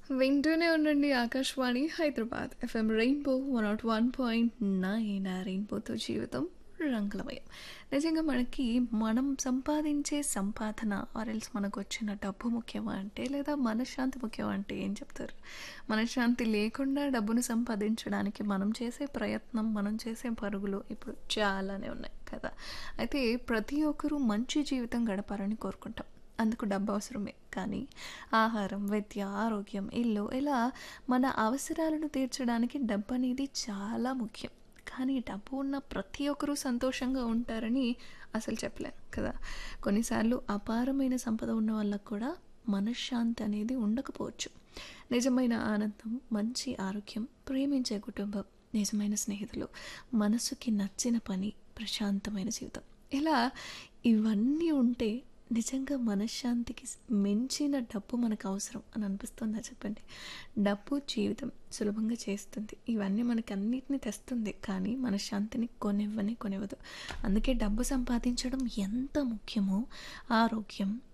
వింటూనే ఉండండి Akashvani Hyderabad FM rainbow one naught one point nine ఆ రెయిన్బోతో జీవితం రంగులమయం నిజంగా మనకి మనం సంపాదించే సంపాదన ఆర్ఎల్స్ మనకు వచ్చిన డబ్బు ముఖ్యమా అంటే లేదా మనశ్శాంతి ముఖ్యమా అంటే ఏం చెప్తారు మనశ్శాంతి లేకుండా డబ్బును సంపాదించడానికి మనం చేసే ప్రయత్నం మనం చేసే పరుగులు ఇప్పుడు చాలానే ఉన్నాయి కదా అయితే ప్రతి ఒక్కరూ మంచి జీవితం గడపాలని కోరుకుంటాం అందుకు డబ్బు అవసరమే కానీ ఆహారం విద్య ఆరోగ్యం ఇల్లు ఇలా మన అవసరాలను తీర్చడానికి డబ్బు అనేది చాలా ముఖ్యం కానీ డబ్బు ఉన్న ప్రతి ఒక్కరూ సంతోషంగా ఉంటారని అసలు చెప్పలేం కదా కొన్నిసార్లు అపారమైన సంపద ఉన్న వాళ్ళకు కూడా మనశ్శాంతి అనేది ఉండకపోవచ్చు నిజమైన ఆనందం మంచి ఆరోగ్యం ప్రేమించే కుటుంబం నిజమైన స్నేహితులు మనసుకి నచ్చిన పని ప్రశాంతమైన జీవితం ఇలా ఇవన్నీ ఉంటే నిజంగా మనశ్శాంతికి మించిన డబ్బు మనకు అవసరం అని అనిపిస్తుందా చెప్పండి డబ్బు జీవితం సులభంగా చేస్తుంది ఇవన్నీ మనకి అన్నిటిని తెస్తుంది కానీ మనశ్శాంతిని కొనివ్వని కొనివ్వదు అందుకే డబ్బు సంపాదించడం ఎంత ముఖ్యమో ఆరోగ్యం